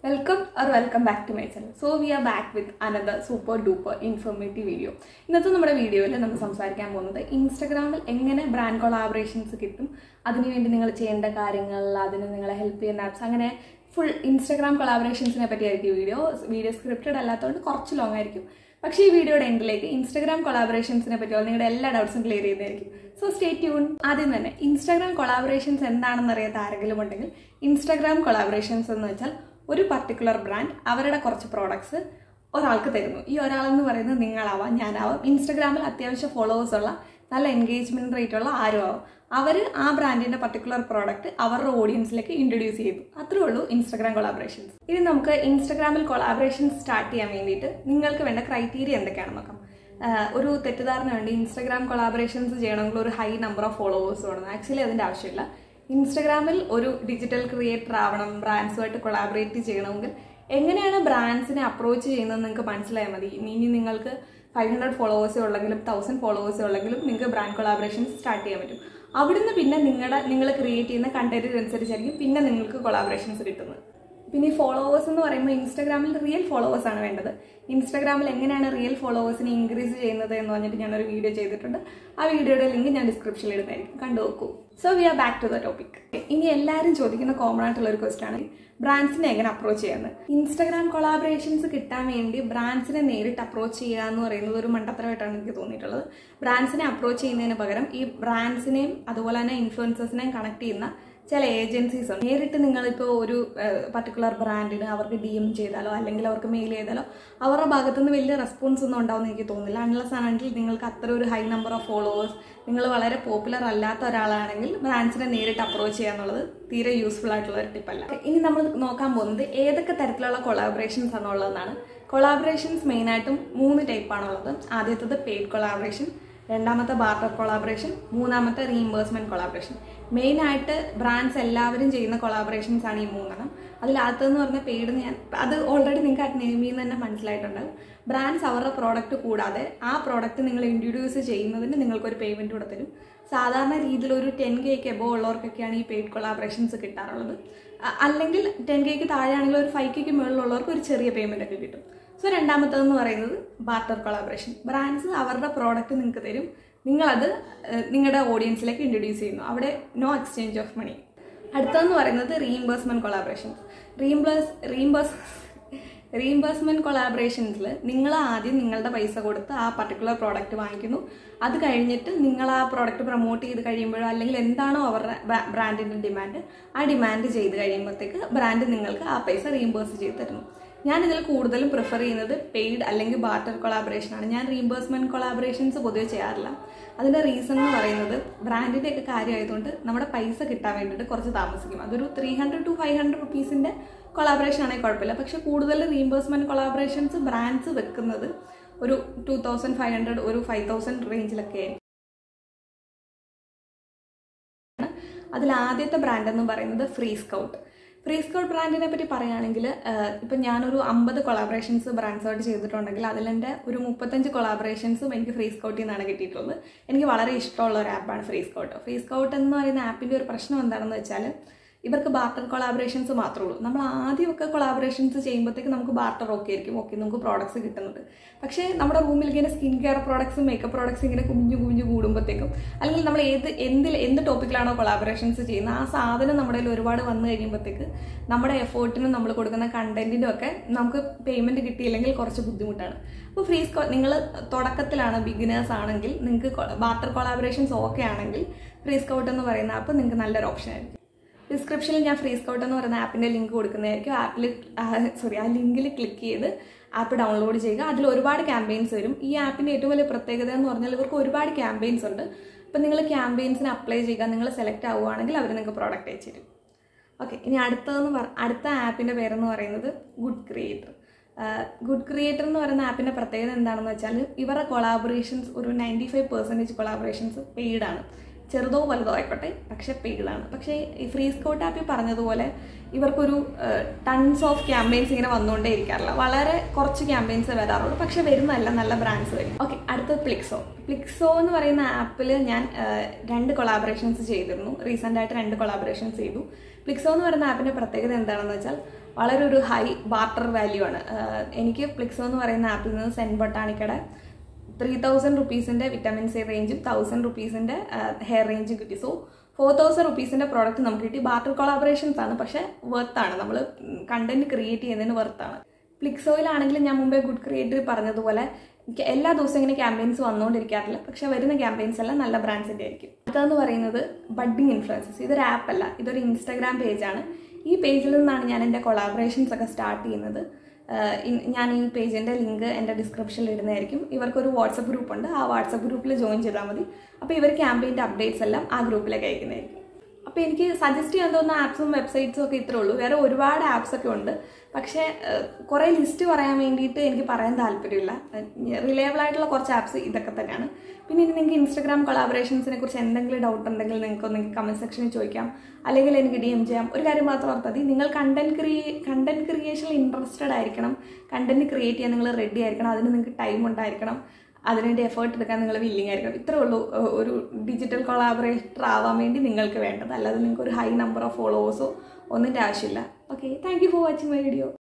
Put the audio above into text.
welcome or welcome back to my channel so we are back with another super duper informative video ഇന്നത്തെ നമ്മുടെ വീഡിയോയിൽ നമ്മൾ സംസാരിക്കാൻ പോകുന്നത് ഇൻസ്റ്റഗ്രാമിൽ എങ്ങനെ ബ്രാൻഡ് കൊളാബറേഷൻസ് കിട്ടും അതിനുവേണ്ടി നിങ്ങൾ ചെയ്യേണ്ട കാര്യങ്ങൾ അതിന് നിങ്ങളെ ഹെൽപ്പ് ചെയ്യുന്ന ആപ്സ് അങ്ങനെ ഫുൾ ഇൻസ്റ്റഗ്രാം കൊളാബറേഷൻസിനെ പറ്റിയായിരിക്കും വീഡിയോ വീഡിയോ സ്ക്രിപ്റ്റഡ് അല്ലാത്തതുകൊണ്ട് കുറച്ച് ലോങ് ആയിരിക്കും പക്ഷേ ഈ വീഡിയോയുടെ എൻഡിലേക്ക് ഇൻസ്റ്റഗ്രാം കൊളാബറേഷൻസിനെ പറ്റിയുള്ള നിങ്ങളുടെ എല്ലാ ഡൗട്ട്സും ക്ലിയർ ചെയ്തായിരിക്കും സോ സ്റ്റേ ട്യൂൺ ആദ്യം തന്നെ ഇൻസ്റ്റാഗ്രാം കൊളാബറേഷൻസ് എന്താണെന്ന് അറിയാത്ത ആരെങ്കിലും ഉണ്ടെങ്കിൽ ഇൻസ്റ്റാഗ്രാം കൊളാബറേഷൻസ് എന്ന് വെച്ചാൽ ഒരു പർട്ടിക്കുലർ ബ്രാൻഡ് അവരുടെ കുറച്ച് പ്രോഡക്ട്സ് ഒരാൾക്ക് തരുന്നു ഈ ഒരാളെന്ന് പറയുന്നത് നിങ്ങളാവാം ഞാനാവാം ഇൻസ്റ്റഗ്രാമിൽ അത്യാവശ്യം ഫോളോവേഴ്സ് ഉള്ള നല്ല എൻഗേജ്മെന്റ് റേറ്റ് ഉള്ള ആരും ആവും അവർ ആ ബ്രാൻഡിന്റെ പർട്ടിക്കുലർ പ്രോഡക്റ്റ് അവരുടെ ഓഡിയൻസിലേക്ക് ഇൻട്രൊഡ്യൂസ് ചെയ്തു അത്രേ ഉള്ളൂ ഇൻസ്റ്റഗ്രാം കൊളാബറേഷൻസ് ഇനി നമുക്ക് ഇൻസ്റ്റഗ്രാമിൽ കൊളാബറേഷൻസ് സ്റ്റാർട്ട് ചെയ്യാൻ വേണ്ടിയിട്ട് നിങ്ങൾക്ക് വേണ്ട ക്രൈറ്റീരിയ എന്തൊക്കെയാണെന്ന് നോക്കാം ആഹ് ഒരു തെറ്റിദ്ധാരണ വേണ്ടി ഇൻസ്റ്റഗ്രാം കൊളാബറേഷൻസ് ചെയ്യണമെങ്കിൽ ഒരു ഹൈ നമ്പർ ഓഫ് ഫോളോവേഴ്സ് വേണം ആക്ച്വലി അതിന്റെ ആവശ്യമില്ല ഇൻസ്റ്റഗ്രാമിൽ ഒരു ഡിജിറ്റൽ ക്രിയേറ്റർ ആവണം ബ്രാൻഡ്സുമായിട്ട് കൊളാബറേറ്റ് ചെയ്യണമെങ്കിൽ എങ്ങനെയാണ് ബ്രാൻഡ്സിനെ അപ്രോച്ച് ചെയ്യുന്നത് നിങ്ങൾക്ക് മനസ്സിലായാൽ മതി ഇനി നിങ്ങൾക്ക് ഫൈവ് ഹൺഡ്രഡ് ഫോളോവേഴ്സേ ഉള്ളെങ്കിലും തൗസൻഡ് ഫോളോവേഴ്സേ ഉള്ളെങ്കിലും നിങ്ങൾക്ക് ബ്രാൻഡ് കൊളാബറേഷൻസ് സ്റ്റാർട്ട് ചെയ്യാൻ പറ്റും അവിടുന്ന് പിന്നെ നിങ്ങളുടെ നിങ്ങൾ ക്രിയേറ്റ് ചെയ്യുന്ന കണ്ടന്റിനനുസരിച്ചായിരിക്കും പിന്നെ നിങ്ങൾക്ക് കൊളാബറേഷൻസ് കിട്ടുന്നത് പിന്നെ ഈ ഫോളോവേഴ്സ് എന്ന് പറയുമ്പോൾ ഇൻസ്റ്റാഗ്രാമിൽ റിയൽ ഫോളോവേഴ്സ് ആണ് വേണ്ടത് ഇൻസ്റ്റാഗ്രാമിൽ എങ്ങനെയാണ് റിയൽ ഫോളോവേഴ്സിനെ ഇൻക്രീസ് ചെയ്യുന്നത് എന്ന് പറഞ്ഞിട്ട് ഞാനൊരു വീഡിയോ ചെയ്തിട്ടുണ്ട് ആ വീഡിയോയുടെ ലിങ്ക് ഞാൻ ഡിസ്ക്രിപ്ഷനിൽ ഇടുന്നതായിരിക്കും കണ്ടു നോക്കൂ so we are back to the topic ഇനി എല്ലാവരും ചോദിക്കുന്ന കോമൺ ആയിട്ടുള്ള ഒരു ക്വസ്റ്റൻ ആണ് ബ്രാൻഡ്സിനെ എങ്ങനെ അപ്രോച്ച് ചെയ്യുന്നത് ഇൻസ്റ്റാഗ്രാം കൊളാബറേഷൻസ് കിട്ടാൻ വേണ്ടി ബ്രാൻഡ്സിനെ നേരിട്ട് അപ്രോച്ച് ചെയ്യുക എന്ന് പറയുന്നത് ഒരു മണ്ടത്തരമായിട്ടാണ് എനിക്ക് തോന്നിയിട്ടുള്ളത് ബ്രാൻഡ്സിനെ അപ്രോച്ച് ചെയ്യുന്നതിന് പകരം ഈ ബ്രാൻഡ്സിനെയും അതുപോലെ തന്നെ ഇൻഫ്ലുവൻസേഴ്സിനെയും കണക്ട് ചെയ്യുന്ന ചില ഏജൻസീസ് ഉണ്ട് നേരിട്ട് നിങ്ങളിപ്പോൾ ഒരു പർട്ടിക്കുലർ ബ്രാൻഡിന് അവർക്ക് ഡി എം ചെയ്താലോ അല്ലെങ്കിൽ അവർക്ക് മെയിൽ ചെയ്താലോ അവരുടെ ഭാഗത്തു നിന്ന് വലിയ റെസ്പോൺസ് ഒന്നും ഉണ്ടാവുമെന്ന് എനിക്ക് തോന്നുന്നില്ല അൺലെസ് ആണെങ്കിൽ നിങ്ങൾക്ക് അത്ര ഒരു ഹൈ നമ്പർ ഓഫ് ഫോളോവേഴ്സ് നിങ്ങൾ വളരെ പോപ്പുലർ അല്ലാത്ത ഒരാളാണെങ്കിൽ ബ്രാൻഡ്സിനെ നേരിട്ട് അപ്രോച്ച് ചെയ്യുക എന്നുള്ളത് തീരെ യൂസ്ഫുൾ ആയിട്ടുള്ള ഒരു ടിപ്പല്ല ഇനി നമ്മൾ നോക്കാൻ പോകുന്നത് ഏതൊക്കെ തരത്തിലുള്ള കൊളാബറേഷൻസ് ആണുള്ളതെന്നാണ് കൊളാബറേഷൻസ് മെയിനായിട്ടും മൂന്ന് ടൈപ്പാണുള്ളത് ആദ്യത്തത് പെയ്ഡ് കൊളാബറേഷൻ രണ്ടാമത്തെ ബാർട്ടർ കൊളാബറേഷൻ മൂന്നാമത്തെ റീഇംബേഴ്സ്മെന്റ് കൊളാബറേഷൻ മെയിൻ ആയിട്ട് ബ്രാൻഡ്സ് എല്ലാവരും ചെയ്യുന്ന കൊളാബറേഷൻസ് ആണ് ഈ മൂന്നെണ്ണം അതിൽ ആദ്യത്തെന്ന് പറഞ്ഞ പെയ്ഡ് ഞാൻ അത് ഓൾറെഡി നിങ്ങൾക്ക് ആ നെയിമിൽ നിന്ന് തന്നെ മനസ്സിലായിട്ടുണ്ടാവും ബ്രാൻഡ്സ് അവരുടെ പ്രോഡക്റ്റ് കൂടാതെ ആ പ്രോഡക്റ്റ് നിങ്ങൾ ഇൻട്രൊഡ്യൂസ് ചെയ്യുന്നതിന് നിങ്ങൾക്കൊരു പേയ്മെന്റ് കൂടെ തരും സാധാരണ രീതിയിൽ ഒരു ടെൻ കെക്ക് എബോ ഉള്ളവർക്കൊക്കെയാണ് ഈ പെയ്ഡ് കൊളാബറേഷൻസ് കിട്ടാറുള്ളത് അ- അല്ലെങ്കിൽ ടെൻ കെക്ക് താഴെയാണെങ്കിൽ ഒരു ഫൈവ് കെക്ക് മുകളിലുള്ളവർക്ക് ഒരു ചെറിയ പേയ്മെന്റ് ഒക്കെ കിട്ടും സോ രണ്ടാമത്തതെന്ന് പറയുന്നത് ബാർട്ടർ കൊളാബറേഷൻ ബ്രാൻഡ്സ് അവരുടെ പ്രോഡക്റ്റ് നിങ്ങൾക്ക് തരും നിങ്ങളത് ഏഹ്, നിങ്ങളുടെ ഓഡിയൻസിലേക്ക് ഇൻട്രൊഡ്യൂസ് ചെയ്യുന്നു അവിടെ നോ എക്സ്ചേഞ്ച് ഓഫ് മണി അടുത്തതെന്ന് പറയുന്നത് reimbursement collaboration reimburse reimburse reimbursement കൊളാബറേഷൻസിൽ നിങ്ങൾ ആദ്യം നിങ്ങളുടെ പൈസ കൊടുത്ത് ആ പർട്ടിക്കുലർ പ്രോഡക്റ്റ് വാങ്ങിക്കുന്നു അത് കഴിഞ്ഞിട്ട് നിങ്ങൾ ആ പ്രോഡക്റ്റ് പ്രൊമോട്ട് ചെയ്ത് കഴിയുമ്പോഴോ അല്ലെങ്കിൽ എന്താണോ അവരുടെ ബ്രാൻഡിന്റെ ഡിമാൻഡ് ആ ഡിമാൻഡ് ചെയ്ത് കഴിയുമ്പോഴത്തേക്ക് ബ്രാൻഡ് നിങ്ങൾക്ക് ആ പൈസ റീഇംബേഴ്സ് ചെയ്ത് തരുന്നു ഞാൻ ഇതിൽ കൂടുതലും പ്രിഫർ ചെയ്യുന്നത് പെയ്ഡ് അല്ലെങ്കിൽ ബാർട്ടർ കൊളാബറേഷൻ ആണ് ഞാൻ റീഇംബേഴ്സ്മെന്റ് കൊളാബറേഷൻസ് പൊതുവെ ചെയ്യാറില്ല അതിന്റെ റീസൺ എന്ന് പറയുന്നത് ബ്രാൻഡിന്റെ ഒക്കെ കാര്യമായതുകൊണ്ട് നമ്മുടെ പൈസ കിട്ടാൻ വേണ്ടിയിട്ട് കുറച്ച് താമസിക്കും അതൊരു three hundred to five hundred റുപ്പീസിന്റെ കൊളാബറേഷൻ ആണെങ്കിൽ കുഴപ്പമില്ല പക്ഷെ കൂടുതൽ റീഇംബേഴ്സ്മെന്റ് കൊളാബറേഷൻസ് ബ്രാൻഡ്സ് വെക്കുന്നത് ഒരു ടു തൗസൻഡ് ഫൈവ് ഹൺഡ്രഡ് ഒരു ഫൈവ് തൗസൻഡ് റേഞ്ചിലൊക്കെ ആയിരിക്കും അതിൽ ആദ്യത്തെ ബ്രാൻഡ് എന്ന് പറയുന്നത് ഫ്രീ സ്കൗട്ട് ഫ്രീ സ്കൗട്ട് ബ്രാൻഡിനെ പറ്റി പറയുകയാണെങ്കിൽ ഇപ്പം ഞാനൊരു അമ്പത് കൊളാബറേഷൻസ് ബ്രാൻഡ്സായിട്ട് ചെയ്തിട്ടുണ്ടെങ്കിൽ അതിലെൻ്റെ ഒരു മുപ്പത്തഞ്ച് കൊളാബറേഷൻസും എനിക്ക് ഫ്രീ സ്കൗട്ടിൽ നിന്നാണ് കിട്ടിയിട്ടുള്ളത് എനിക്ക് വളരെ ഇഷ്ടമുള്ള ഒരു ആപ്പാണ് ഫ്രീ സ്കൗട്ട് ഫ്രീ സ്കൗട്ട് എന്ന് പറയുന്ന ആപ്പിൻ്റെ ഒരു പ്രശ്നം എന്താണെന്ന് വെച്ചാൽ ഇവർക്ക് ബാർട്ടർ കൊളാബറേഷൻസ് മാത്രമേ ഉള്ളൂ നമ്മൾ ആദ്യമൊക്കെ കൊളാബറേഷൻസ് ചെയ്യുമ്പോഴത്തേക്ക് നമുക്ക് ബാർട്ടർ ഓക്കെ ആയിരിക്കും ഓക്കെ നമുക്ക് പ്രോഡക്ട്സ് കിട്ടുന്നുണ്ട് പക്ഷേ നമ്മുടെ റൂമിൽ ഇങ്ങനെ സ്കിൻ കെയർ പ്രോഡക്ട്സും മേക്കപ്പ് പ്രോഡക്ട്സ് ഇങ്ങനെ കുഞ്ഞു കുഞ്ഞു കൂടുമ്പോഴത്തേക്കും അല്ലെങ്കിൽ നമ്മൾ ഏത് എന്തിൽ എന്ത് ടോപ്പിക്കിലാണോ കൊളാബറേഷൻസ് ചെയ്യുന്നത് ആ സാധനം നമ്മുടെ കയ്യിൽ ഒരുപാട് വന്നു കഴിയുമ്പോഴത്തേക്ക് നമ്മുടെ എഫേർട്ടിനും നമ്മൾ കൊടുക്കുന്ന കണ്ടന്റിനും ഒക്കെ നമുക്ക് പേയ്മെന്റ് കിട്ടിയില്ലെങ്കിൽ കുറച്ച് ബുദ്ധിമുട്ടാണ് അപ്പോൾ ഫ്രീ സ്കോ നിങ്ങൾ തുടക്കത്തിലാണ് ബിഗിനേഴ്സ് ആണെങ്കിൽ നിങ്ങൾക്ക് ബാർട്ടർ കൊളാബറേഷൻസ് ഓക്കെ ആണെങ്കിൽ ഫ്രീ സ്കൗട്ട് എന്ന് പറയുന്ന ആപ്പ് നിങ്ങൾക്ക് നല്ലൊരു ഓപ്ഷൻ ആയിരിക്കും ഡിസ്ക്രിപ്ഷനിൽ ഞാൻ ഫ്രീ സ്കൗട്ട് എന്ന് പറയുന്ന ആപ്പിന്റെ ലിങ്ക് കൊടുക്കുന്നതായിരിക്കും ആപ്പിൽ സോറി ആ ലിങ്കിൽ ക്ലിക്ക് ചെയ്ത് ആപ്പ് ഡൗൺലോഡ് ചെയ്യുക അതിൽ ഒരുപാട് ക്യാമ്പയിൻസ് വരും ഈ ആപ്പിന്റെ ഏറ്റവും വലിയ പ്രത്യേകത എന്ന് പറഞ്ഞാൽ ഇവർക്ക് ഒരുപാട് ക്യാമ്പയിൻസ് ഉണ്ട് അപ്പം നിങ്ങൾ ക്യാമ്പയിൻസിന് അപ്ലൈ ചെയ്യുക നിങ്ങൾ സെലക്ട് ആവുകയാണെങ്കിൽ അവർ നിങ്ങൾക്ക് പ്രോഡക്റ്റ് അയച്ചു തരും ഓക്കെ ഇനി അടുത്തതെന്ന് പറ അടുത്ത ആപ്പിന്റെ പേരെന്ന് പറയുന്നത് ഗുഡ് ക്രിയേറ്റർ ഗുഡ് ക്രിയേറ്റർ എന്ന് പറയുന്ന ആപ്പിന്റെ പ്രത്യേകത എന്താണെന്ന് വെച്ചാൽ ഇവരുടെ കൊളാബറേഷൻസ് ഒരു ninety five percentage collaborations paid ആണ് ചെറുതോ വലുതോ ആയിക്കോട്ടെ പക്ഷെ പെയ്ഡാണ് പക്ഷേ ഈ ഫ്രീ സ്കൗട്ട് ആപ്പിൽ പറഞ്ഞതുപോലെ ഇവർക്കൊരു ടൺസ് ഓഫ് ക്യാമ്പയിൻസ് ഇങ്ങനെ വന്നുകൊണ്ടേ ഇരിക്കാറില്ല വളരെ കുറച്ച് ക്യാമ്പയിൻസ് വരാറുള്ളൂ പക്ഷെ വരുന്നതല്ല നല്ല ബ്രാൻഡ്സ് വരും ഓക്കെ അടുത്തത് പ്ലിക്സോ പ്ലിക്സോ എന്ന് പറയുന്ന ആപ്പിൽ ഞാൻ ആ, രണ്ട് കൊളാബറേഷൻസ് ചെയ്തിരുന്നു റീസെൻ്റ് ആയിട്ട് രണ്ട് കൊളാബറേഷൻസ് ചെയ്തു പ്ലിക്സോ എന്ന് പറയുന്ന ആപ്പിന്റെ പ്രത്യേകത എന്താണെന്ന് വെച്ചാൽ വളരെ ഒരു ഹൈ ബാർട്ടർ വാല്യൂ ആണ് ആഹ് എനിക്ക് പ്ലിക്സോ എന്ന് പറയുന്ന ആപ്പിൽ നിന്ന് സെൻ ബൊട്ടാണിക്കയുടെ ത്രീ തൗസൻഡ് റുപ്പീസിൻ്റെ വിറ്റമിൻ സി റേഞ്ചും തൗസൻഡ് റുപ്പീസിൻ്റെ ഹെയർ റേഞ്ചും കിട്ടി സോ ഫോർ തൗസൻഡ് റുപ്പീസിൻ്റെ പ്രോഡക്റ്റ് നമുക്ക് കിട്ടി ബാർട്ടർ കൊളാബറേഷൻസ് ആണ് പക്ഷേ വെർത്താണ് നമ്മൾ കണ്ടന്റ് ക്രിയേറ്റ് ചെയ്യുന്നതിന് വെർത്താണ് പ്ലിക്സോയിലാണെങ്കിലും ഞാൻ മുമ്പേ ഗുഡ് ക്രിയേറ്റർ പറഞ്ഞതുപോലെ എനിക്ക് എല്ലാ ദിവസവും ഇങ്ങനെ ക്യാമ്പയിൻസ് വന്നുകൊണ്ടിരിക്കാറില്ല പക്ഷെ വരുന്ന ക്യാമ്പയിൻസ് എല്ലാം നല്ല ബ്രാൻഡ്സിൻ്റെ ആയിരിക്കും അടുത്തതെന്ന് പറയുന്നത് ബഡ്ഡിങ് ഇൻഫ്ലുവൻസസ് ഇതൊരു ആപ്പ് അല്ല ഇതൊരു ഇൻസ്റ്റാഗ്രാം പേജാണ് ഈ പേജിൽ നിന്നാണ് ഞാൻ എൻ്റെ കൊളാബറേഷൻസ് ഒക്കെ സ്റ്റാർട്ട് ചെയ്യുന്നത് ആഹ് ഇൻ- ഞാൻ ഈ പേജിൻ്റെ ലിങ്ക് എൻ്റെ ഡിസ്ക്രിപ്ഷനിൽ ഇടുന്നതായിരിക്കും ഇവർക്കൊരു വാട്സപ്പ് ഗ്രൂപ്പ് ഉണ്ട് ആ വാട്സപ്പ് ഗ്രൂപ്പിൽ ജോയിൻ ചെയ്താൽ മതി അപ്പോൾ ഇവർ ക്യാമ്പയിൻ്റെ അപ്ഡേറ്റ്സ് എല്ലാം ആ ഗ്രൂപ്പിലേക്ക് അയക്കുന്നതായിരിക്കും അപ്പോൾ എനിക്ക് സജസ്റ്റ് ചെയ്യാൻ തോന്നുന്ന ആപ്സും വെബ്സൈറ്റ്സും ഒക്കെ ഇത്രേ ഉള്ളൂ വേറെ ഒരുപാട് ആപ്സ് ഒക്കെ ഉണ്ട് പക്ഷേ ഏഹ്, കുറേ ലിസ്റ്റ് പറയാൻ വേണ്ടിയിട്ട് എനിക്ക് പറയാൻ താല്പര്യമില്ല റിലയബിൾ ആയിട്ടുള്ള കുറച്ച് ആപ്സ് ഇതൊക്കെ തന്നെയാണ് പിന്നെ ഇനി നിങ്ങൾക്ക് ഇൻസ്റ്റാഗ്രാം കൊളാബറേഷൻസിനെ കുറിച്ച് എന്തെങ്കിലും ഡൗട്ട് ഉണ്ടെങ്കിൽ നിങ്ങൾക്ക് ഒന്ന് കമൻറ്റ് സെക്ഷനിൽ ചോദിക്കാം അല്ലെങ്കിൽ എനിക്ക് ഡി എം ചെയ്യാം ഒരു കാര്യം മാത്രം ഓർത്താൽ മതി നിങ്ങൾ കണ്ടന്റ് ക്രിയേ കണ്ടന്റ് ക്രിയേഷനിൽ ഇൻട്രസ്റ്റഡ് ആയിരിക്കണം കണ്ടന്റ് ക്രിയേറ്റ് ചെയ്യാൻ നിങ്ങൾ റെഡി ആയിരിക്കണം അതിന് നിങ്ങൾക്ക് ടൈം ഉണ്ടായിരിക്കണം അതിനുവേണ്ടി എഫേർട്ട് എടുക്കാൻ നിങ്ങൾ വില്ലിങ് ആയിരിക്കണം ഇത്രേ ഉള്ളൂ ഏഹ് ഒരു ഡിജിറ്റൽ കൊളാബറേറ്റർ ആവാൻ വേണ്ടി നിങ്ങൾക്ക് വേണ്ടത് അല്ലാതെ നിങ്ങൾക്ക് ഒരു ഹൈ നമ്പർ ഓഫ് ഫോളോവേഴ്സോ ഒന്നിൻ്റെ ആവശ്യമില്ല okay thank you for watching my video